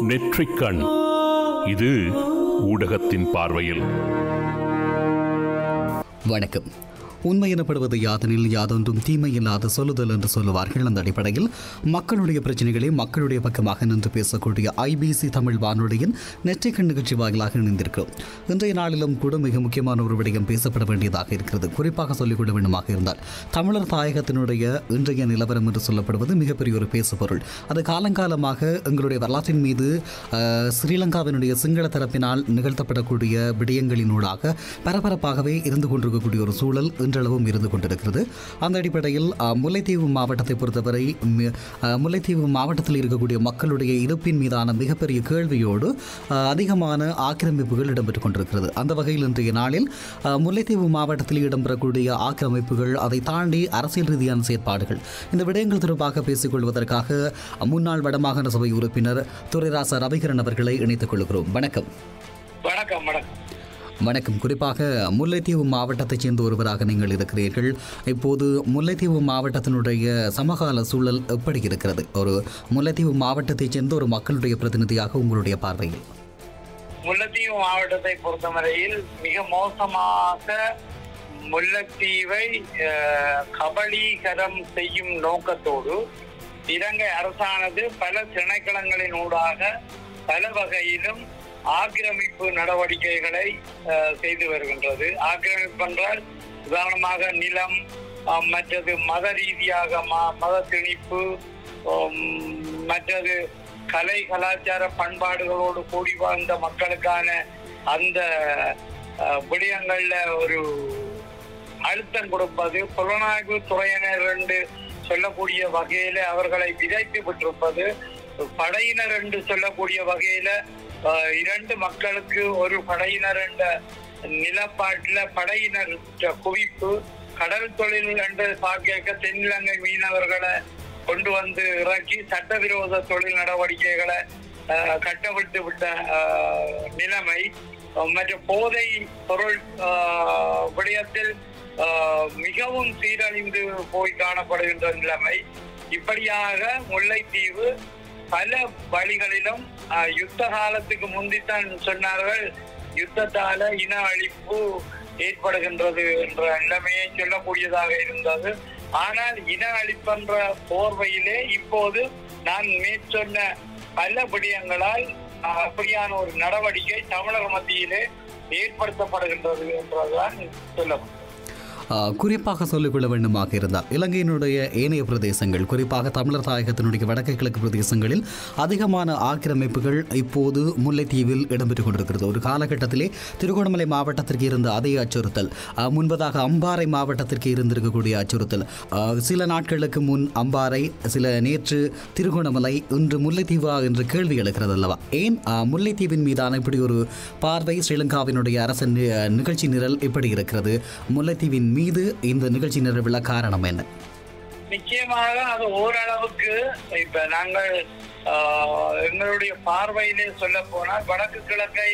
நெற்றிக்கண் இது ஊடகத்தின் பார்வையில் வணக்கம் உண்மை எனப்படுவது யாதனில் யாதொன்றும் தீமை இல்லாத சொல்லுதல் என்று சொல்லுவார்கள் அந்த அடிப்படையில் மக்களுடைய பிரச்சனைகளை மக்களுடைய பக்கமாக நின்று பேசக்கூடிய ஐபிசி தமிழ் வானொலியின் நெற்றிக்கண் நிகழ்ச்சி வாயிலாக இணைந்திருக்கிறோம் இன்றைய நாளிலும் கூட மிக முக்கியமான ஒரு விடயம் பேசப்பட வேண்டியதாக இருக்கிறது குறிப்பாக சொல்லிக்கொள்ள வேண்டுமாக இருந்தால் தமிழர் தாயகத்தினுடைய இன்றைய நிலவரம் என்று சொல்லப்படுவது மிகப்பெரிய ஒரு பேசுபொருள் அது காலங்காலமாக எங்களுடைய வரலாற்றின் மீது அஹ், ஸ்ரீலங்காவினுடைய சிங்கள தரப்பினால் நிகழ்த்தப்படக்கூடிய விடயங்களினூடாக பரபரப்பாகவே இருந்து கொண்டிருக்கக்கூடிய ஒரு சூழல் இன்றளவும் இருந்து கொண்டிருக்கிறது அந்த அடிப்படையில் அஹ், முல்லைத்தீவு மாவட்டத்தை பொறுத்தவரை மி- அஹ், முல்லைத்தீவு மாவட்டத்தில் இருக்கக்கூடிய மக்களுடைய இருப்பின் மீதான மிகப்பெரிய கேள்வியோடு அஹ், அதிகமான ஆக்கிரமிப்புகள் இடம்பெற்றுக் கொண்டிருக்கிறது அந்த வகையில் இன்றைய நாளில் அஹ், முல்லைத்தீவு மாவட்டத்தில் இடம்பெறக்கூடிய ஆக்கிரமிப்புகள் அதை தாண்டி அரசியல் ரீதியான செயற்பாடுகள் இந்த விடயங்கள் தொடர்பாக பேசிக்கொள்வதற்காக முன்னாள் வடமாகாண சபை உறுப்பினர் துரைராசா ரவிகரன் அவர்களை இணைத்துக் கொள்கிறோம் வணக்கம் வணக்கம் வணக்கம் வணக்கம் குறிப்பாக முல்லைத்தீவு மாவட்டத்தைச் சேர்ந்த ஒருவராக நீங்கள் இருக்கிறீர்கள் இப்போது முல்லைத்தீவு மாவட்டத்தினுடைய சமகால சூழல் எப்படி இருக்கிறது ஒரு முல்லைத்தீவு மாவட்டத்தைச் சேர்ந்த ஒரு மக்களுடைய பிரதிநிதியாக உங்களுடைய பார்வையில் முல்லைத்தீவு மாவட்டத்தை பொறுத்தவரையில் மிக மோசமாக முல்லைத்தீவை அஹ், கபளீகரம் செய்யும் நோக்கத்தோடு இலங்கை அரசானது பல திணைக்களங்களின் ஊடாக பல வகையிலும் ஆக்கிரமிப்பு நடவடிக்கைகளை அஹ், செய்து வருகின்றது ஆக்கிரமிப்பு என்றால் உதாரணமாக நிலம் அஹ், மற்றது மத ரீதியாக ம- மத திணிப்பு உம், மற்றது கலை கலாச்சார பண்பாடுகளோடு கூடி வாழ்ந்த மக்களுக்கான அந்த அஹ், விடயங்கள்ல ஒரு அழுத்தம் கொடுப்பது புலனாய்வு துறையினர் என்று சொல்லக்கூடிய வகையில அவர்களை விதைத்து விட்டிருப்பது படையினர் என்று சொல்லக்கூடிய வகையில அஹ், இரண்டு மக்களுக்கு ஒரு படையினர் என்ற நிலப்பாட்டில் படையினர் குவிப்பு கடல் தொழில் என்று பார்க்க தென்னிலங்கை மீனவர்களை கொண்டு வந்து இறக்கி சட்டவிரோத தொழில் நடவடிக்கைகளை அஹ், கட்டவிழ்த்து விட்ட அஹ், நிலைமை அஹ், மற்றும் போதை பொருள் அஹ், விடயத்தில் அஹ், மிகவும் சீரழிந்து போய் காணப்படுகின்ற நிலைமை இப்படியாக முல்லைத்தீவு பல வழிகளிலும் அஹ், யுத்த காலத்துக்கு முந்தித்தான் சொன்னார்கள் யுத்தத்தால இன அழிப்பு ஏற்படுகின்றது என்ற நிலைமையை சொல்லக்கூடியதாக இருந்தது ஆனால் இன அழிப்பென்ற போர்வையிலே இப்போது நான் மேற்சொன்ன பல விடயங்களால் அஹ், அப்படியான ஒரு நடவடிக்கை தமிழக மத்தியிலே ஏற்படுத்தப்படுகின்றது என்றுதான் சொல்ல ஆஹ், குறிப்பாக சொல்லிக்கொள்ள வேண்டுமாக இருந்தால் இலங்கையினுடைய ஏனைய பிரதேசங்கள் குறிப்பாக தமிழர் தாயகத்தினுடைய வடக்கு கிழக்கு பிரதேசங்களில் அதிகமான ஆக்கிரமிப்புகள் இப்போது முல்லைத்தீவில் இடம்பெற்றுக் கொண்டிருக்கிறது ஒரு காலகட்டத்திலே திருகோணமலை மாவட்டத்திற்கு இருந்த அதே அச்சுறுத்தல் ஆஹ், முன்பதாக அம்பாறை மாவட்டத்திற்கு இருந்திருக்கக்கூடிய அச்சுறுத்தல் ஆஹ், சில நாட்களுக்கு முன் அம்பாறை சில நேற்று திருகோணமலை இன்று முல்லைத்தீவா என்று கேள்வி எழுகிறது அல்லவா ஏன் ஆஹ், முல்லைத்தீவின் மீதான இப்படி ஒரு பார்வை ஸ்ரீலங்காவினுடைய அரசு நி- நிகழ்ச்சி நிரல் இப்படி இருக்கிறது முல்லைத்தீவின் மீது இந்த நிகழ்ச்சி நிரல் காரணம் என்ன நிச்சயமாக அது ஓரளவுக்கு இப்ப நாங்கள் ஆஹ், எங்களுடைய பார்வையிலே சொல்ல போனால் வடக்கு கிழக்கை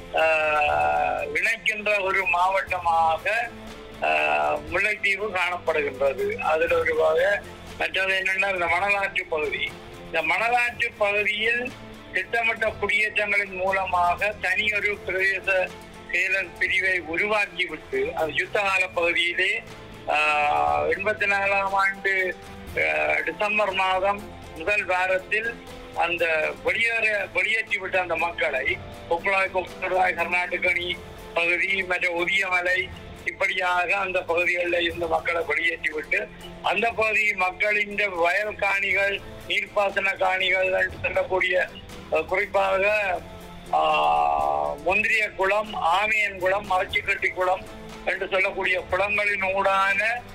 ஆஹ், இணைக்கின்ற ஒரு மாவட்டமாக ஆஹ், முல்லைத்தீவு காணப்படுகின்றது அதுல ஒரு வகை மற்றது என்னன்னா இந்த மணலாற்று பகுதி இந்த மணலாற்று பகுதியில் திட்டமிட்ட குடியேற்றங்களின் மூலமாக தனியொரு பிரதேச செயலர் பிரிவை உருவாக்கிவிட்டு அது யுத்த கால பகுதியிலே ஆஹ், எண்பத்தி நாலாம் ஆண்டு ஆஹ், டிசம்பர் மாதம் முதல் வாரத்தில் அந்த வெளியேற வெளியேற்றி விட்ட அந்த மக்களை கொக்குளாய் கொக்குளாய் கர்நாடகணி பகுதி மற்ற உதியமலை இப்படியாக அந்த பகுதிகளில் இருந்த மக்களை வெளியேற்றி விட்டு அந்த பகுதி மக்களின் வயல் காணிகள் நீர்ப்பாசன காணிகள் என்று சொல்லக்கூடிய அஹ், குறிப்பாக ஆஹ், முந்திரிய குளம் ஆமியன் குளம் மரச்சிக்கட்டி குளம் என்று சொல்லக்கூடிய குளங்களின் ஊடான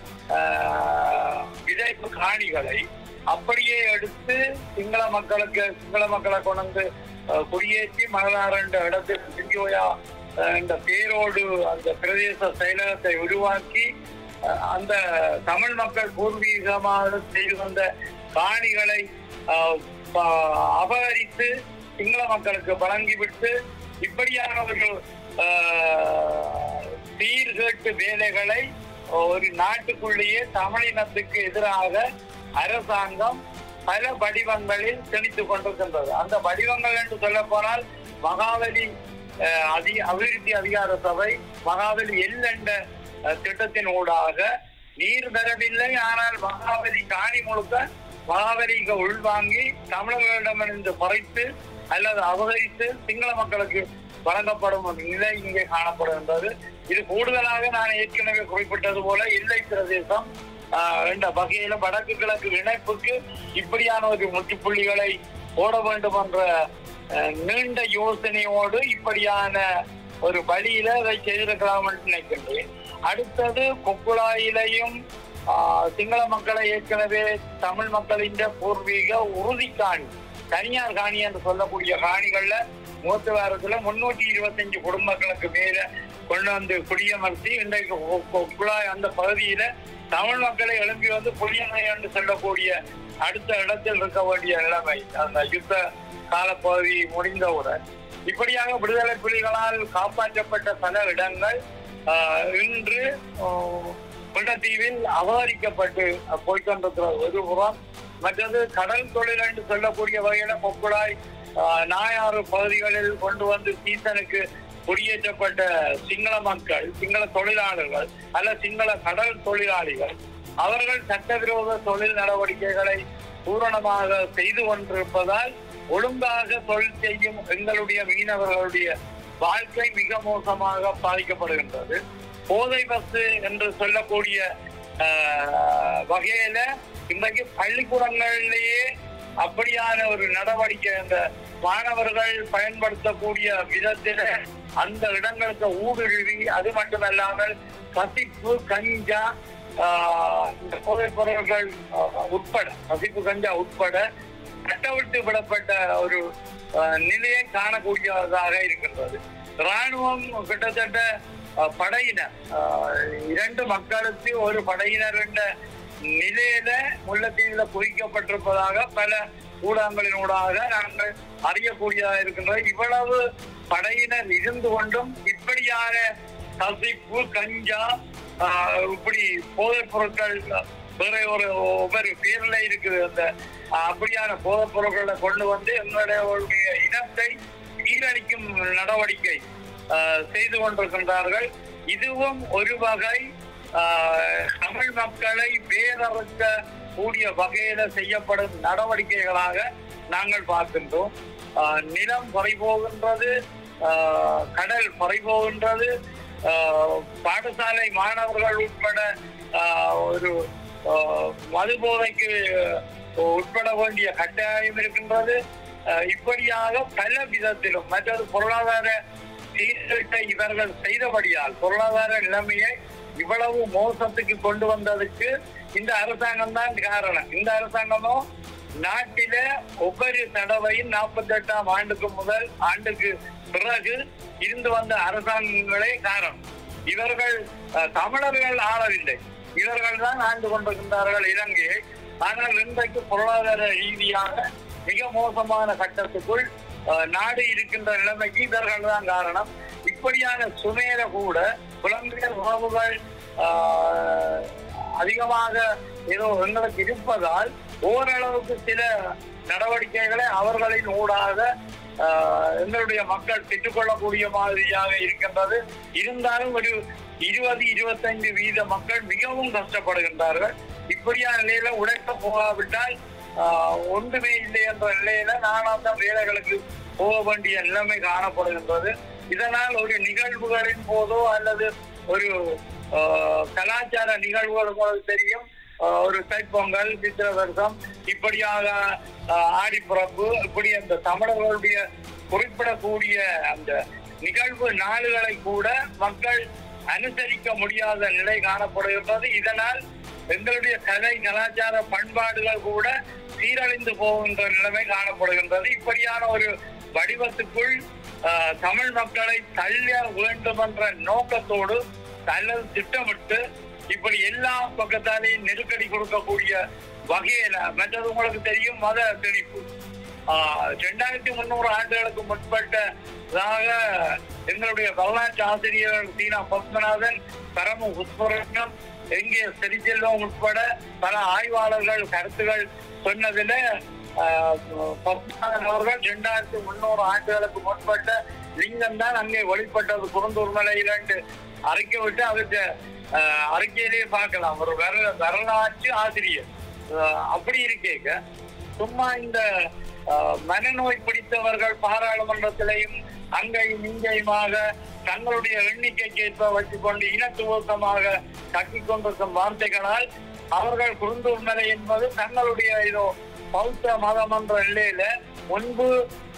ஆஹ், விதைப்பு காணிகளை அப்படியே எடுத்து சிங்கள மக்களுக்கு சிங்கள மக்களை கொண்டு வந்து அஹ், குடியேற்றி மணலாறு என்ற இடத்தில் சிங்கியோயா அஹ், என்ற பேரோடு அந்த பிரதேச செயலகத்தை உருவாக்கி அஹ், அந்த தமிழ் மக்கள் பூர்வீகமாக செய்து வந்த காணிகளை அஹ், ப- அபகரித்து சிங்கள மக்களுக்கு வழங்கிவிட்டு இப்படியான ஒரு அஹ், சீர்கேட்டு வேலைகளை ஒரு நாட்டுக்குள்ளேயே தமிழினத்துக்கு எதிராக அரசாங்கம் பல வடிவங்களில் திணித்துக் கொண்டிருக்கின்றது அந்த வடிவங்கள் என்று சொல்ல போனால் மகாவலி அஹ், அதி அபிவிருத்தி அதிகார சபை மகாவலி எல் என்ற அஹ், திட்டத்தின் ஊடாக நீர் பெறவில்லை ஆனால் மகாவலி காணி முழுக்க மகாவலிக்கு உள்வாங்கி தமிழர்களிடமிருந்து பறித்து அல்லது அபகரித்து சிங்கள மக்களுக்கு வழங்கப்படும் ஒரு நிலை இங்கே காணப்படுகின்றது இது கூடுதலாக நான் ஏற்கனவே குறிப்பிட்டது போல எல்லை பிரதேசம் ஆஹ், என்ற வகையில வடக்கு கிழக்கு இணைப்புக்கு இப்படியான ஒரு முற்றுப்புள்ளிகளை போட வேண்டும் என்ற ஆஹ், நீண்ட யோசனையோடு இப்படியான ஒரு வழியில அதை செய்திருக்கலாம் என்று நினைக்கின்றேன் அடுத்தது கொக்குழாயிலையும் ஆஹ், சிங்கள மக்களை ஏற்கனவே தமிழ் மக்களின் பூர்வீக உறுதி காணி தனியார் காணி என்று சொல்லக்கூடிய காணிகள்ல மூத்த வாரத்துல முன்னூற்றி இருபத்தஞ்சு குடும்பங்களுக்கு மேல கொண்டு வந்து குடியமர்த்தி இன்றைக்கு கொ- கொ- குழாய் அந்த பகுதியில தமிழ் மக்களை எழும்பி வந்து புளியமை என்று சொல்லக்கூடிய அடுத்த இடத்தில் இருக்க வேண்டிய நிலைமை அந்த யுத்த காலப்பகுதி முடிந்தவுடன் இப்படியாக விடுதலை புலிகளால் காப்பாற்றப்பட்ட பல இடங்கள் ஆஹ், இன்று ஆஹ், பிள்ளத்தீவில் அபகரிக்கப்பட்டு போய்கொண்டிருக்கிற ஒரு புறம் மற்றது கடல் தொழில் என்று சொல்லக்கூடிய வகையில கொக்குழாய் ஆஹ், நாயாறு பகுதிகளில் கொண்டு வந்து சீசனுக்கு குடியேற்றப்பட்ட சிங்கள மக்கள் சிங்கள தொழிலாளர்கள் அல்ல சிங்கள கடல் தொழிலாளிகள் அவர்கள் சட்டவிரோத தொழில் நடவடிக்கைகளை பூரணமாக செய்து கொண்டிருப்பதால் ஒழுங்காக தொழில் செய்யும் எங்களுடைய மீனவர்களுடைய வாழ்க்கை மிக மோசமாக பாதிக்கப்படுகின்றது போதை பஸ் என்று சொல்லக்கூடிய ஆஹ், வகையில இன்றைக்கு பள்ளிக்கூடங்களிலேயே அப்படியான ஒரு நடவடிக்கை அந்த மாணவர்கள் பயன்படுத்தக்கூடிய விதத்தில அந்த இடங்களுக்கு ஊடுருவி அது மட்டுமல்லாமல் கசிப்பு கஞ்சா ஆஹ், இந்த போதைப் பொருட்கள் ஆஹ், உட்பட கசிப்பு கஞ்சா உட்பட கட்டவிட்டு விடப்பட்ட ஒரு ஆஹ், நிலையை காணக்கூடியதாக இருக்கின்றது ராணுவம் கிட்டத்தட்ட ஆஹ், படையினர் ஆஹ், இரண்டு மக்களுக்கு ஒரு படையினர் என்ற நிலையில முல்லைத்தீவுல குவிக்கப்பட்டிருப்பதாக பல ஊடகங்களினூடாக நாங்கள் அறியக்கூடியதாக இருக்கின்றது இவ்வளவு படையினர் இருந்து கொண்டும் இப்படியான கசிப்பு கஞ்சா ஆஹ், இப்படி போதைப் பொருட்கள் வேற ஒரு ஒவ்வொரு பேர்ல இருக்குது அந்த ஆஹ், அப்படியான போதைப் பொருட்களை கொண்டு வந்து எங்களுடைய ஒரு இனத்தை சீரழிக்கும் நடவடிக்கை ஆஹ், செய்து கொண்டிருக்கின்றார்கள் இதுவும் ஒரு வகை ஆஹ், தமிழ் மக்களை வேறறுக்க கூடிய வகையில செய்யப்படும் நடவடிக்கைகளாக நாங்கள் பார்க்கின்றோம் ஆஹ், நிலம் பறிபோகின்றது ஆஹ், கடல் பறிபோகின்றது ஆஹ், பாடசாலை மாணவர்கள் உட்பட ஆஹ், ஒரு ஆஹ், மது போதைக்கு உட்பட வேண்டிய கட்டாயம் இருக்கின்றது ஆஹ், இப்படியாக பல விதத்திலும் மற்றது பொருளாதார சீர்திருத்த இவர்கள் செய்தபடியால் பொருளாதார நிலைமையை இவ்வளவு மோசத்துக்கு கொண்டு வந்ததுக்கு இந்த அரசாங்கம் தான் காரணம் இந்த அரசாங்கமும் நாட்டில ஒவ்வொரு தடவையும் நாற்பத்தி எட்டாம் ஆண்டுக்கு முதல் ஆண்டுக்கு பிறகு இருந்து வந்த அரசாங்கங்களே காரணம் இவர்கள் அஹ், தமிழர்கள் ஆளவில்லை இவர்கள் தான் ஆண்டு கொண்டிருக்கின்றார்கள் இலங்கையை ஆனால் இன்றைக்கு பொருளாதார ரீதியாக மிக மோசமான கட்டத்துக்குள் அஹ், நாடு இருக்கின்ற நிலைமைக்கு இவர்கள் தான் காரணம் இப்படியான சுமையில கூட புலம்பெயர் உறவுகள் ஆஹ், அதிகமாக ஏதோ எங்களுக்கு இருப்பதால் ஓரளவுக்கு சில நடவடிக்கைகளை அவர்களின் ஊடாக ஆஹ், எங்களுடைய மக்கள் பெற்றுக்கொள்ளக்கூடிய மாதிரியாக இருக்கின்றது இருந்தாலும் ஒரு இருபது இருபத்தைந்து வீத மக்கள் மிகவும் கஷ்டப்படுகின்றார்கள் இப்படியான நிலையில உழைக்க போகாவிட்டால் ஆஹ், ஒன்றுமே இல்லை என்ற நிலையில நானாந்த வேலைகளுக்கு போக வேண்டிய நிலைமை காணப்படுகின்றது இதனால் ஒரு நிகழ்வுகளின் போதோ அல்லது ஒரு ஆஹ், கலாச்சார நிகழ்வுகள் உங்களுக்கு தெரியும் ஆஹ், ஒரு தைப்பொங்கல் சித்திர வருஷம் இப்படியாக ஆஹ், ஆடிப்பிறப்பு இப்படி அந்த தமிழர்களுடைய குறிப்பிடக்கூடிய அந்த நிகழ்வு நாளுகளை கூட மக்கள் அனுசரிக்க முடியாத நிலை காணப்படுகின்றது இதனால் எங்களுடைய கலை கலாச்சார பண்பாடுகள் கூட சீரழிந்து போகின்ற நிலைமை காணப்படுகின்றது இப்படியான ஒரு வடிவத்துக்குள் ஆஹ், தமிழ் மக்களை தள்ள வேண்டும் என்ற நோக்கத்தோடு அல்லது திட்டமிட்டு இப்படி எல்லா பக்கத்தாலேயும் நெருக்கடி கொடுக்கக்கூடிய வகையில மற்றது உங்களுக்கு தெரியும் மத திணிப்பு ஆஹ், ரெண்டாயிரத்தி முன்னூறு ஆண்டுகளுக்கு முற்பட்டதாக எங்களுடைய வரலாற்று ஆசிரியர் சீனா பத்மநாதன் பரம உஸ்வரட்னம் எங்கே செல்வம் உட்பட பல ஆய்வாளர்கள் கருத்துகள் சொன்னதுல ஆஹ், பத்மநாதன் அவர்கள் இரண்டாயிரத்தி முன்னூறு ஆண்டுகளுக்கு முற்பட்ட லிங்கம் தான் அங்கே வெளிப்பட்டது குருந்தூர் மலையில் என்று அறிக்கை விட்டு அதுக்கு ஆஹ், அறிக்கையிலேயே பார்க்கலாம் ஒரு வர வரலாற்று ஆசிரியர் ஆஹ், அப்படி இருக்கேங்க சும்மா இந்த ஆஹ், மனநோய் பிடித்தவர்கள் பாராளுமன்றத்திலையும் அங்கேயும் இங்கேயுமாக தங்களுடைய எண்ணிக்கைக்கு ஏற்ப வச்சுக்கொண்டு இனத்துவக்கமாக கட்டிக் கொண்டிருக்கும் வார்த்தைகளால் அவர்கள் குருந்தூர் மலை என்பது தங்களுடைய இதோ பௌத்த மதம் என்ற நிலையில முன்பு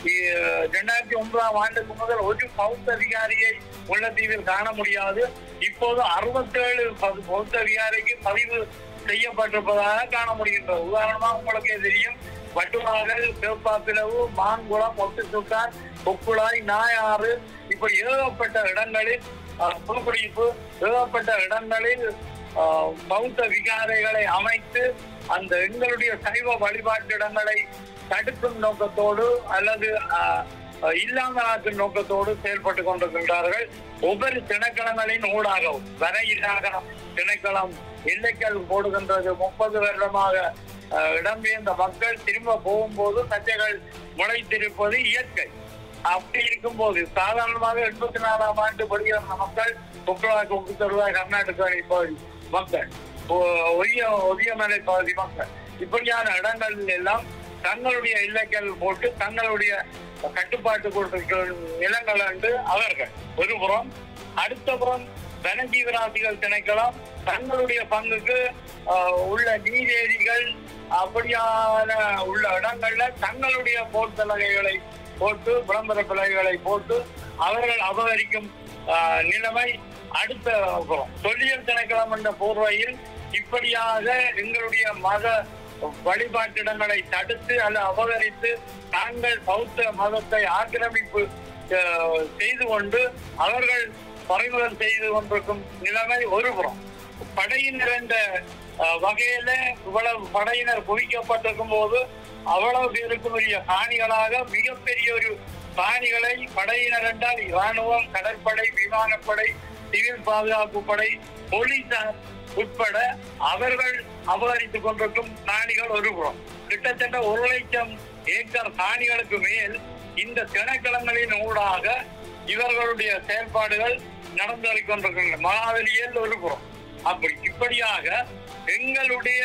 இ- இரண்டாயிரத்தி ஒன்பதாம் ஆண்டுக்கு முதல் ஒரு பௌத்த அதிகாரியை முல்லைத்தீவில் காண முடியாது இப்போது அறுபத்தேழு ப- பௌத்த அதிகாரிக்கு பதிவு செய்யப்பட்டிருப்பதாக காண முடிகின்றது உதாரணமா உங்களுக்கே தெரியும் வட்டுவாகல் சிவப்பாப்பிளவு மாங்குளம் ஒட்டுச்சுக்கார் கொக்குழாய் நாயாறு இப்படி ஏகப்பட்ட இடங்களில் அஹ், புதுக்குடியிருப்பு ஏகப்பட்ட இடங்களில் அஹ், பௌத்த விகாரைகளை அமைத்து அந்த எங்களுடைய சைவ வழிபாட்டு இடங்களை தடுக்கும் நோக்கத்தோடு அல்லது அஹ், அஹ், இல்லாமலாக்கும் நோக்கத்தோடு செயல்பட்டு கொண்டிருக்கின்றார்கள் ஒவ்வொரு திணைக்களங்களின் ஊடாகவும் வரையிலாக திணைக்களம் எல்லைக்கல் போடுகின்றது முப்பது வருடமாக அஹ், இடம்பெயர்ந்த மக்கள் திரும்ப போகும்போது சர்ச்சைகள் முளைத்திருப்பது இயற்கை அப்படி இருக்கும்போது சாதாரணமாக எண்பத்தி நாலாம் ஆண்டு படிக்கிற மக்கள் குக்கராய் குக்கு தருவாய் கர்நாடக பகுதி மக்கள் ஒ- ஒய்ய ஒதியமலை பகுதி மக்கள் இப்படியான இடங்களில் எல்லாம் தங்களுடைய இல்லங்கள் போட்டு தங்களுடைய கட்டுப்பாட்டு கொடுத்திருக்கிற நிலங்கள் என்று அவர்கள் ஒரு புறம் அடுத்த புறம் வனஜீவராசிகள் திணைக்களம் தங்களுடைய பங்குக்கு ஆஹ், உள்ள நீரேரிகள் அப்படியான உள்ள இடங்கள்ல தங்களுடைய போர்த்தலகைகளை போட்டு விளம்பர பிள்ளைகளை போட்டு அவர்கள் அபகரிக்கும் ஆஹ், நிலைமை அடுத்த புறம் தொல்லியல் திணைக்களம் என்ற போர்வையில் இப்படியாக எங்களுடைய மத வழிபாட்டிடங்களை தடுத்து அல்ல அபகரித்து தாங்கள் பௌத்த மதத்தை ஆக்கிரமிப்பு ஆஹ், செய்து கொண்டு அவர்கள் பறிமுதல் செய்து கொண்டிருக்கும் நிலைமை ஒரு புறம் படையினர் என்ற அஹ், வகையில இவ்வளவு படையினர் குவிக்கப்பட்டிருக்கும் போது அவ்வளவு பேருக்கு உரிய காணிகளாக மிகப்பெரிய ஒரு காணிகளை படையினர் என்றால் இராணுவம் கடற்படை விமானப்படை சிவில் பாதுகாப்பு படை போலீசார் உட்பட அவர்கள் அபகரித்துக் கொண்டிருக்கும் காணிகள் ஒரு புறம் கிட்டத்தட்ட ஒரு லட்சம் ஏக்கர் காணிகளுக்கு மேல் இந்த திணைக்களங்களின் ஊடாக இவர்களுடைய செயல்பாடுகள் நடந்து கொண்டிருக்கின்றன மகாவலியில் ஒரு புறம் அப்படி இப்படியாக எங்களுடைய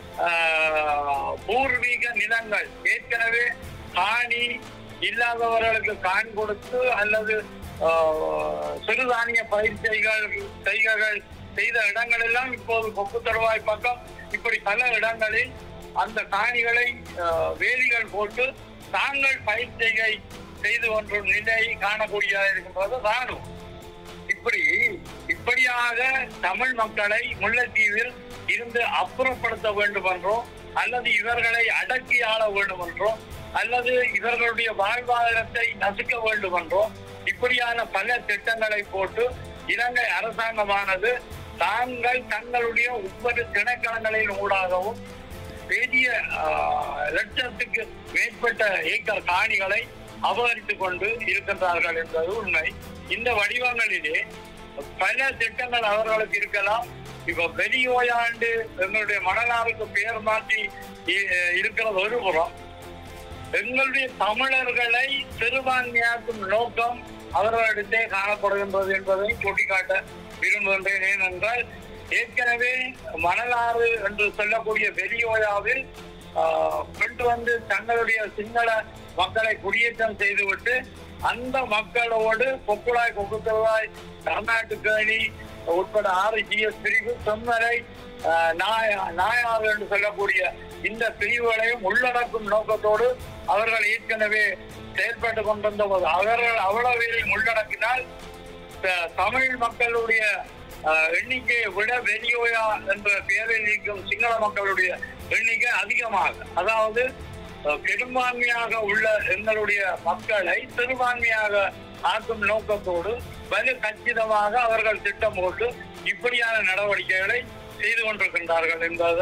ஆஹ், பூர்வீக நிலங்கள் ஏற்கனவே காணி இல்லாதவர்களுக்கு காணி கொடுத்து அல்லது ஆஹ், சிறுதானிய பயிர் செய்கள் செய்கைகள் செய்த இடங்கள் எல்லாம் இப்போது கொப்பு தருவாய் பக்கம் இப்படி பல இடங்களில் அந்த காணிகளை ஆஹ், வேலிகள் போட்டு தாங்கள் பயிர் செய்கை செய்து கொண்டும் நிலை காணக்கூடியதாக இருக்கின்றது ராணுவம் இப்படி இப்படியாக தமிழ் மக்களை முல்லைத்தீவில் இருந்து அப்புறப்படுத்த வேண்டும் என்றோ அல்லது இவர்களை அடக்கி ஆள வேண்டும் என்றோ அல்லது இவர்களுடைய வாழ்வாதாரத்தை நசுக்க வேண்டும் என்றோ இப்படியான பல திட்டங்களை போட்டு இலங்கை அரசாங்கமானது தாங்கள் தங்களுடைய ஒவ்வொரு திணைக்களங்களின் ஊடாகவும் பெரிய ஆஹ், லட்சத்துக்கு மேற்பட்ட ஏக்கர் காணிகளை அபகரித்துக் கொண்டு இருக்கின்றார்கள் என்பது உண்மை இந்த வடிவங்களிலே பல திட்டங்கள் அவர்களுக்கு இருக்கலாம் இப்ப வெளியோயாண்டு எங்களுடைய மணலாருக்கு பெயர் மாற்றி இ- இருக்கிறது ஒரு புறம் எங்களுடைய தமிழர்களை சிறுபான்மையாக்கும் நோக்கம் அவர்களிடத்தே காணப்படுகின்றது என்பதை சுட்டிக்காட்ட விரும்புகின்றேன் ஏனென்றால் ஏற்கனவே மணலாறு என்று சொல்லக்கூடிய வெளியோயாவில் ஆஹ், கொண்டு வந்து தங்களுடைய சிங்கள மக்களை குடியேற்றம் செய்துவிட்டு அந்த மக்களோடு கொக்குழாய் கொக்குத்தவாய் கர்நாட்டு கேணி உட்பட ஆறு ஜிஎஸ் பிரிவு செம்மலை ஆஹ், நாய- நாயாறு என்று சொல்லக்கூடிய இந்த பிரிவுகளையும் உள்ளடக்கும் நோக்கத்தோடு அவர்கள் ஏற்கனவே செயல்பட்டு கொண்டிருந்த போது அவர்கள் அவ்வளவு உள்ளடக்கினால் த- தமிழ் மக்களுடைய அஹ், எண்ணிக்கையை விட வெளியோயா என்ற பெயரில் இருக்கும் சிங்கள மக்களுடைய எண்ணிக்கை அதிகமாக அதாவது அஹ், பெரும்பான்மையாக உள்ள எங்களுடைய மக்களை சிறுபான்மையாக ஆக்கும் நோக்கத்தோடு வலு கச்சிதமாக அவர்கள் திட்டம் போட்டு இப்படியான நடவடிக்கைகளை செய்து கொண்டிருக்கின்றார்கள் என்பதுதான்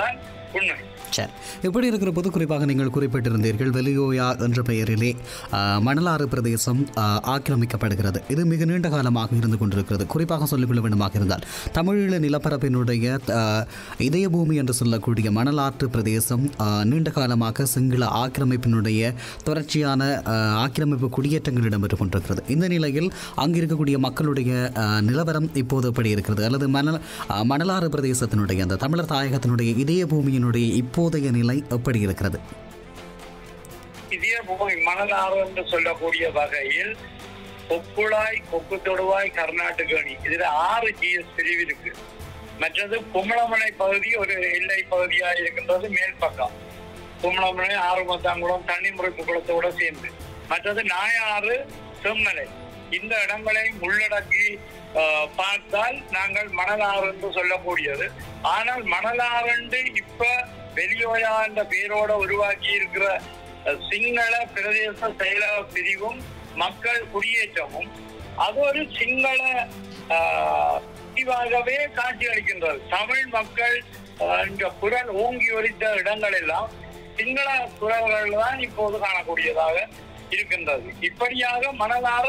உண்மை சரி இப்படி இருக்கிற போது குறிப்பாக நீங்கள் குறிப்பிட்டிருந்தீர்கள் வெளியோயா என்ற பெயரிலே ஆ, மணலாறு பிரதேசம் ஆ, ஆக்கிரமிக்கப்படுகிறது இது மிக நீண்ட காலமாக இருந்து கொண்டிருக்கிறது குறிப்பாக சொல்லிக்கொள்ள வேண்டுமாக இருந்தால் தமிழீழ நிலப்பரப்பினுடைய ஆ, இதய பூமி என்று சொல்லக்கூடிய மணலாற்று பிரதேசம் ஆ, நீண்ட காலமாக சிங்கள ஆக்கிரமிப்பினுடைய தொடர்ச்சியான ஆ, ஆக்கிரமிப்பு குடியேற்றங்கள் இடம்பெற்றுக் கொண்டிருக்கிறது இந்த நிலையில் அங்கு இருக்கக்கூடிய மக்களுடைய ஆ, நிலவரம் இப்போது எப்படி இருக்கிறது அல்லது மணல் ஆ, மணலாறு பிரதேசத்தினுடைய அந்த தமிழர் தாயகத்தினுடைய இதய பூமியினுடைய இப்போதைய நிலை எப்படி இருக்கிறது இதே பூமி மணலாறு என்று சொல்லக்கூடிய வகையில் கொக்குழாய் கொக்கு தொடுவாய் கர்நாடக அணி இதுல ஆறு ஜிஎஸ் பிரிவு இருக்கு மற்றது கும்பளமனை பகுதி ஒரு எல்லை பகுதியாக இருக்கின்றது மேல் பக்கம் கும்பளமனை ஆறுமத்தாங்குளம் தண்ணிமுறைப்பு குளத்தோட சேர்ந்து மற்றது நாயாறு செம்மலை இந்த இடங்களை உள்ளடக்கி ஆஹ், பார்த்தால் நாங்கள் மணலாறு என்று சொல்லக்கூடியது ஆனால் மணலாறு என்று இப்ப வெளியோயா என்ற பெயரோட உருவாக்கி இருக்கிற அஹ், சிங்கள பிரதேச செயலக பிரிவும் மக்கள் குடியேற்றமும் அது ஒரு சிங்கள ஆஹ், பிரிவாகவே காட்சி அளிக்கின்றது தமிழ் மக்கள் ஆஹ், இந்த குரல் ஓங்கி ஒலித்த இடங்கள் எல்லாம் சிங்கள குரல்கள் தான் இப்போது காணக்கூடியதாக இருக்கின்றது இப்படியாக மனதார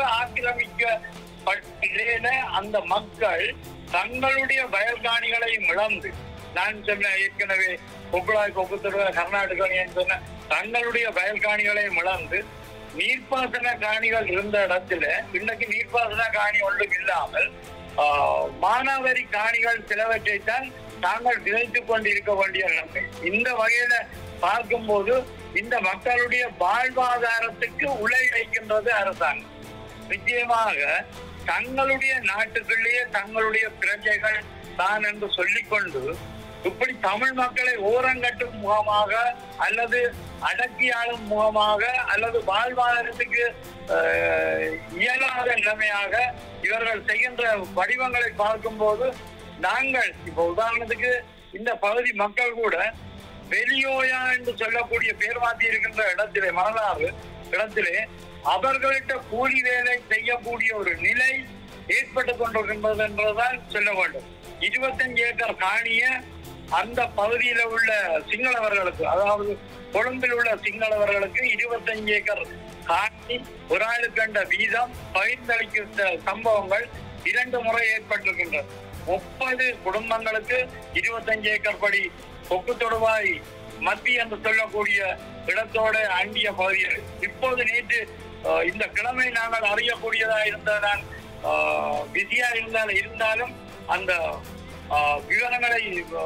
ஆக்கிரமிக்கப்பட்ட அந்த மக்கள் தங்களுடைய வயல்காணிகளை இழந்து நான் சொன்ன ஏற்கனவே கொக்குழாய் கொக்குத்தொடர் கர்நாடகா சொன்ன தங்களுடைய வயல்காணிகளை இழந்து நீர்ப்பாசன காணிகள் இருந்த இடத்துல இன்னைக்கு நீர்ப்பாசன காணி ஒன்றும் இல்லாமல் ஆஹ், மானாவாரி காணிகள் சிலவற்றை தான் தாங்கள் விதைத்துக் கொண்டிருக்க வேண்டிய நிலைமை இந்த வகையில பார்க்கும்போது இந்த மக்களுடைய வாழ்வாதாரத்துக்கு உலை வைக்கின்றது அரசாங்கம் நிச்சயமாக தங்களுடைய நாட்டுக்குள்ளேயே தங்களுடைய பிரஜைகள் தான் என்று சொல்லிக்கொண்டு இப்படி தமிழ் மக்களை ஓரங்கட்டும் முகமாக அல்லது அடக்கியாளும் முகமாக அல்லது வாழ்வாதாரத்துக்கு அஹ், இயலாத நிலைமையாக இவர்கள் செய்கின்ற வடிவங்களை பார்க்கும்போது நாங்கள் இப்ப உதாரணத்துக்கு இந்த பகுதி மக்கள் கூட வெளியோயா என்று சொல்லக்கூடிய பேர் மாற்றி இருக்கின்ற இடத்திலே மணலாறு இடத்திலே அவர்கள்ட்ட கூலி வேலை செய்யக்கூடிய ஒரு நிலை ஏற்பட்டுக் கொண்டிருக்கின்றது என்றுதான் சொல்ல வேண்டும் இருபத்தஞ்சு ஏக்கர் காணிய அந்த பகுதியில உள்ள சிங்களவர்களுக்கு அதாவது கொழும்பில் உள்ள சிங்களவர்களுக்கு இருபத்தஞ்சு ஏக்கர் காணி ஒரு ஆளுக்கு கண்ட வீதம் பகிர்ந்தளிக்கின்ற சம்பவங்கள் இரண்டு முறை ஏற்பட்டிருக்கின்றன முப்பது குடும்பங்களுக்கு இருபத்தஞ்சு ஏக்கர் படி கொக்கு தொடுவாய் மத்திய என்று சொல்லக்கூடிய இடத்தோட அண்டிய பகுதிகள் இப்போது நேற்று அஹ், இந்த கிழமை நாங்கள் அறியக்கூடியதா இருந்த நான் பிஸியா இருந்தால் இருந்தாலும் அந்த அஹ், விவரங்களை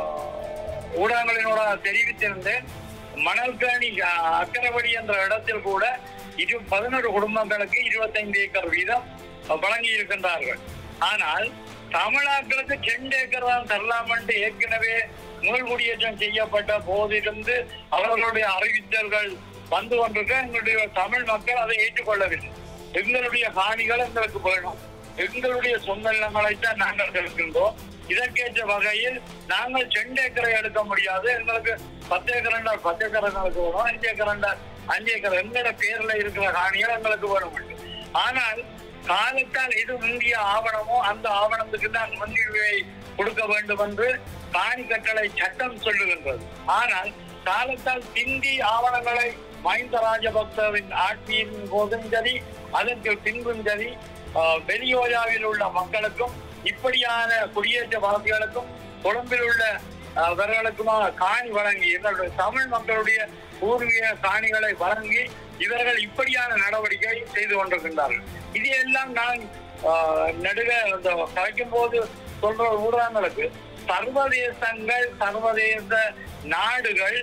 அஹ், ஊடகங்களினோட தெரிவித்திருந்தேன் மணல்காணி அஹ், அக்கரைப்படி என்ற இடத்தில் கூட இரு பதினொரு குடும்பங்களுக்கு இருபத்தைந்து ஏக்கர் வீதம் அஹ், வழங்கி இருக்கின்றார்கள் ஆனால் தமிழாக்களுக்கு ரெண்டு ஏக்கர் தான் தரலாம் என்று ஏற்கனவே மீள்குடியேற்றம் செய்யப்பட்ட போதிலிருந்து அவர்களுடைய அறிவித்தல்கள் வந்து கொண்டிருக்க எங்களுடைய தமிழ் மக்கள் அதை ஏற்றுக்கொள்ளவில்லை எங்களுடைய காணிகள் எங்களுக்கு வேணும் எங்களுடைய சொந்த நிலங்களைத்தான் நாங்கள் இருக்கின்றோம் இதற்கேற்ற வகையில் நாங்கள் ரெண்டு ஏக்கரை எடுக்க முடியாது எங்களுக்கு பத்து ஏக்கர் என்றால் பத்து ஏக்கர் எங்களுக்கு வேணும் அஞ்சு ஏக்கர் என்றால் அஞ்சு ஏக்கர் எங்களோட பேர்ல இருக்கிற காணிகள் எங்களுக்கு வேணும் ஆனால் காலத்தால் எது முந்திய ஆவணமோ அந்த ஆவணத்துக்கு தான் முன்னுரிமை கொடுக்க வேண்டும் என்று காணி கட்டளை சட்டம் சொல்லுகின்றது ஆனால் காலத்தால் பிந்தி ஆவணங்களை மஹிந்த ராஜபக்சவின் ஆட்சியின் போதும் சரி அதற்கு பின்பும் சரி ஆஹ், வெளியோயாவில் உள்ள மக்களுக்கும் இப்படியான குடியேற்றவாசிகளுக்கும் கொழும்பில் உள்ள ஆஹ், இவர்களுக்குமாக காணி வழங்கி எங்களுடைய தமிழ் மக்களுடைய பூர்வீக காணிகளை வழங்கி இவர்கள் இப்படியான நடவடிக்கை செய்து கொண்டிருக்கின்றார்கள் இது எல்லாம் நான் ஆஹ், நடுக அந்த கலைக்கும் போது சொல்ற ஊடகங்களுக்கு சர்வதேசங்கள் சர்வதேச நாடுகள்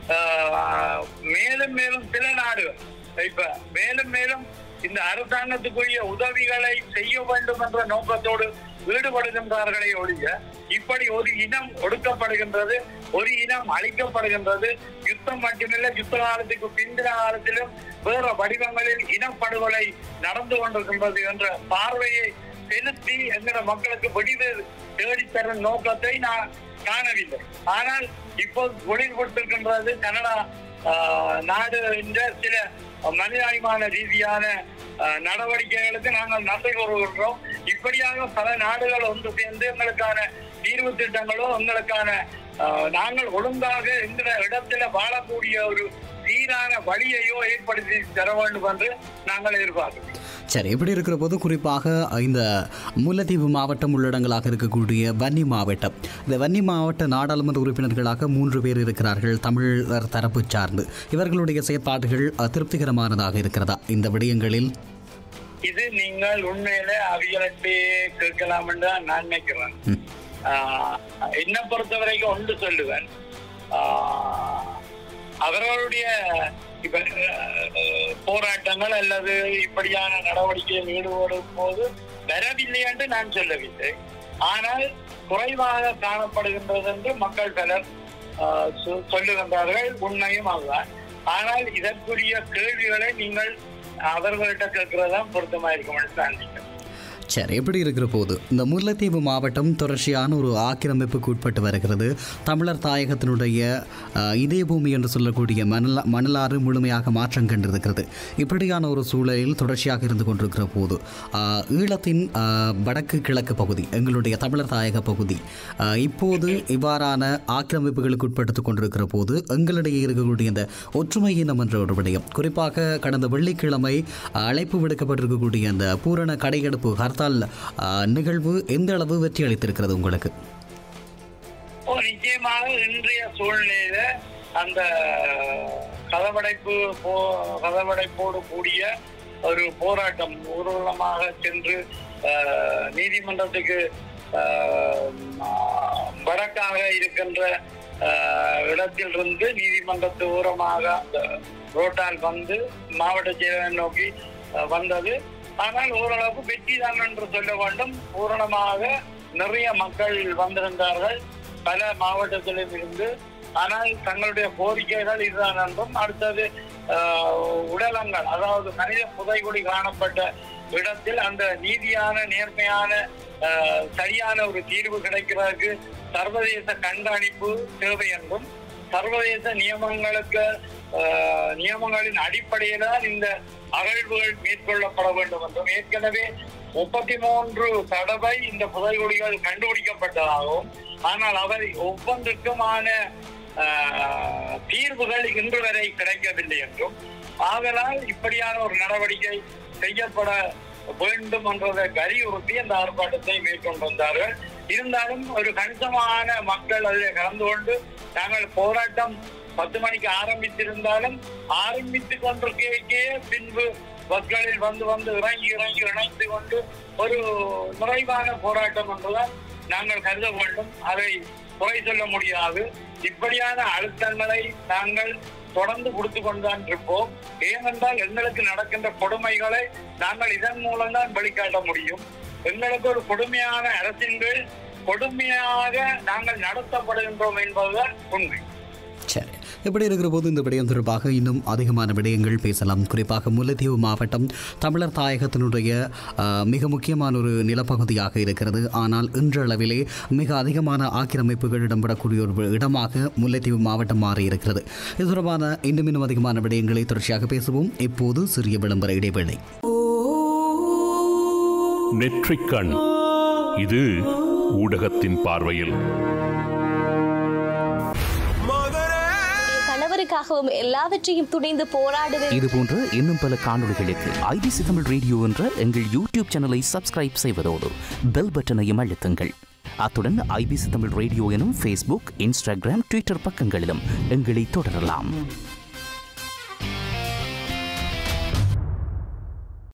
ஆஹ், மேலும் மேலும் சில நாடுகள் இப்ப மேலும் மேலும் இந்த அரசாங்கத்துக்குரிய உதவிகளை செய்ய வேண்டும் என்ற நோக்கத்தோடு ஈடுபடுகின்றார்களே ஒழிய இப்படி ஒரு இனம் ஒடுக்கப்படுகின்றது ஒரு இனம் அழிக்கப்படுகின்றது யுத்தம் மட்டுமில்லை யுத்த காலத்துக்கு பிந்தின காலத்திலும் வேற வடிவங்களில் இனப்படுகொலை நடந்து கொண்டிருக்கின்றது என்ற பார்வையை செலுத்தி எங்கிற மக்களுக்கு விடிவு தேடித்தரும் நோக்கத்தை நான் காணவில்லை ஆனால் இப்போ ஒளிர் கொடுத்திருக்கின்றது கனடா ஆஹ், நாடு என்ற சில மனிதாபிமான ரீதியான ஆஹ், நடவடிக்கைகளுக்கு நாங்கள் நன்றி கூறுகின்றோம் இப்படியாக பல நாடுகள் ஒன்று சேர்ந்து எங்களுக்கான தீர்வு திட்டங்களோ எங்களுக்கான ஆஹ், நாங்கள் ஒழுங்காக எங்கிற இடத்துல வாழக்கூடிய ஒரு சீரான வழியையோ ஏற்படுத்தி தர வேண்டும் என்று நாங்கள் எதிர்பார்க்கிறோம் சரி இப்படி இருக்கிற போது குறிப்பாக இந்த முல்லைத்தீவு மாவட்டம் உள்ளடங்களாக இருக்கக்கூடிய வன்னி மாவட்டம் இந்த வன்னி மாவட்ட நாடாளுமன்ற உறுப்பினர்களாக மூன்று பேர் இருக்கிறார்கள் தமிழர் தரப்பு சார்ந்து இவர்களுடைய செயற்பாடுகள் அஹ், திருப்திகரமானதாக இருக்கிறதா இந்த விடயங்களில் இது நீங்கள் உண்மையில அவியலட்டு கேட்கலாம் என்று தான் நான் நினைக்கிறேன் ஆஹ், என்னை பொறுத்த வரைக்கும் ஒன்று சொல்லுவேன் ஆஹ், அவர்களுடைய இப்ப அஹ், போராட்டங்கள் அல்லது இப்படியான நடவடிக்கையில் ஈடுபடும் போது வரவில்லை என்று நான் சொல்லவில்லை ஆனால் குறைவாக காணப்படுகின்றது என்று மக்கள் பலர் ஆஹ், சொ- சொல்லுகின்றார்கள் உண்மையும் அதுதான் ஆனால் இதற்குரிய கேள்விகளை நீங்கள் அவர்கள்ட்ட கேட்கறதா பொருத்தமா இருக்கும் என்று நான் நினைக்கிறேன் சரி எப்படி இருக்கிற போது இந்த முல்லைத்தீவு மாவட்டம் தொடர்ச்சியான ஒரு ஆக்கிரமிப்புக்கு உட்பட்டு வருகிறது தமிழர் தாயகத்தினுடைய அஹ், இதய பூமி என்று சொல்லக்கூடிய மணலா மணலாறு முழுமையாக மாற்றம் கண்டிருக்கிறது இப்படியான ஒரு சூழலில் தொடர்ச்சியாக இருந்து கொண்டிருக்கிற போது அஹ், ஈழத்தின் அஹ், வடக்கு கிழக்கு பகுதி எங்களுடைய தமிழர் தாயக பகுதி அஹ், இப்போது இவ்வாறான ஆக்கிரமிப்புகளுக்கு உட்படுத்திக் கொண்டிருக்கிற போது எங்களிடையே இருக்கக்கூடிய இந்த ஒற்றுமை இனம் என்ற ஒரு விடயம் குறிப்பாக கடந்த வெள்ளிக்கிழமை அஹ், அழைப்பு விடுக்கப்பட்டிருக்கக்கூடிய அந்த பூரண கடையெடுப்பு ஹர்த்தால் அஹ், நிகழ்வு எந்த அளவு வெற்றி அளித்திருக்கிறது உங்களுக்கு ஓ நிச்சயமாக இன்றைய சூழ்நிலையில அந்த கதவடைப்பு போ கதவடைப்போடு கூடிய ஒரு போராட்டம் ஊர்வலமாக சென்று ஆஹ், நீதிமன்றத்துக்கு ஆஹ், ஆஹ், வடக்காக இருக்கின்ற ஆஹ், இடத்திலிருந்து நீதிமன்றத்து ஓரமாக அந்த ரோட்டால் வந்து மாவட்ட செயலகம் நோக்கி ஆஹ், வந்தது ஆனால் ஓரளவுக்கு வெற்றி தான் என்று சொல்ல வேண்டும் பூரணமாக நிறைய மக்கள் வந்திருந்தார்கள் பல மாவட்டத்திலும் இருந்து ஆனால் தங்களுடைய கோரிக்கைகள் இதுதான் என்றும் அடுத்தது ஆஹ், உடலங்கள் அதாவது மனித புதைகுடி காணப்பட்ட இடத்தில் அந்த நீதியான நேர்மையான ஆஹ், சரியான ஒரு தீர்வு கிடைக்கிறதுக்கு சர்வதேச கண்காணிப்பு தேவை என்றும் சர்வதேச நியமங்களுக்கு ஆஹ், நியமங்களின் அடிப்படையில் தான் இந்த அகழ்வுகள் மேற்கொள்ளப்பட வேண்டும் என்றும் ஏற்கனவே முப்பத்தி மூன்று தடவை இந்த புதைகுடிகள் கண்டுபிடிக்கப்பட்டதாகவும் ஆனால் அவை ஒவ்வொன்றுக்குமான ஆஹ், தீர்வுகள் இன்று வரை கிடைக்கவில்லை என்றும் ஆதலால் இப்படியான ஒரு நடவடிக்கை செய்யப்பட வேண்டும் என்றதை வலியுறுத்தி அந்த ஆர்ப்பாட்டத்தை மேற்கொண்டு வந்தார்கள் இருந்தாலும் ஒரு கணிசமான மக்கள் அதில் கலந்து கொண்டு நாங்கள் போராட்டம் பத்து மணிக்கு ஆரம்பித்திருந்தாலும் ஆரம்பித்துக் கொண்டிருக்கே பின்பு மக்களில் வந்து வந்து இறங்கி இறங்கி இணைந்து கொண்டு ஒரு நிறைவான போராட்டம் என்றுதான் நாங்கள் கருத வேண்டும் அதை குறை சொல்ல முடியாது இப்படியான அழுத்தங்களை நாங்கள் தொடர்ந்து கொடுத்து கொண்டுதான் இருப்போம் ஏனென்றால் எங்களுக்கு நடக்கின்ற கொடுமைகளை நாங்கள் இதன் மூலம் தான் வெளிக்காட்ட முடியும் எங்களுக்கு ஒரு கொடுமையான அரசின் கீழ் கொடுமையாக நாங்கள் நடத்தப்படுகின்றோம் என்பதுதான் உண்மை சரி இப்படி இருக்கிற போது இந்த விடயம் தொடர்பாக இன்னும் அதிகமான விடயங்கள் பேசலாம் குறிப்பாக முல்லைத்தீவு மாவட்டம் தமிழர் தாயகத்தினுடைய ஆஹ், மிக முக்கியமான ஒரு நிலப்பகுதியாக இருக்கிறது ஆனால் இன்றளவிலே மிக அதிகமான ஆக்கிரமிப்புகள் இடம்பெறக்கூடிய ஒரு இடமாக முல்லைத்தீவு மாவட்டம் மாறி இருக்கிறது இது தொடர்பான இன்னும் இன்னும் அதிகமான விடயங்களை தொடர்ச்சியாக பேசுவோம் இப்போது சிறிய விளம்பர இடைவேளை நெற்றிக்கண் இது ஊடகத்தின் பார்வையில் கணவருக்காகவும் எல்லாவற்றையும் துணிந்து போராடுவேன் இது போன்ற இன்னும் பல காணொளிகளுக்கு ஐபிசி தமிழ் ரேடியோ என்ற எங்கள் யூடியூப் சேனலை சப்ஸ்கிரைப் செய்வதோடு பெல் பட்டனையும் அழுத்துங்கள் அத்துடன் ஐபிசி தமிழ் ரேடியோ எனும் ஃபேஸ்புக் இன்ஸ்டாகிராம் ட்விட்டர் பக்கங்களிலும் எங்களை தொடரலாம்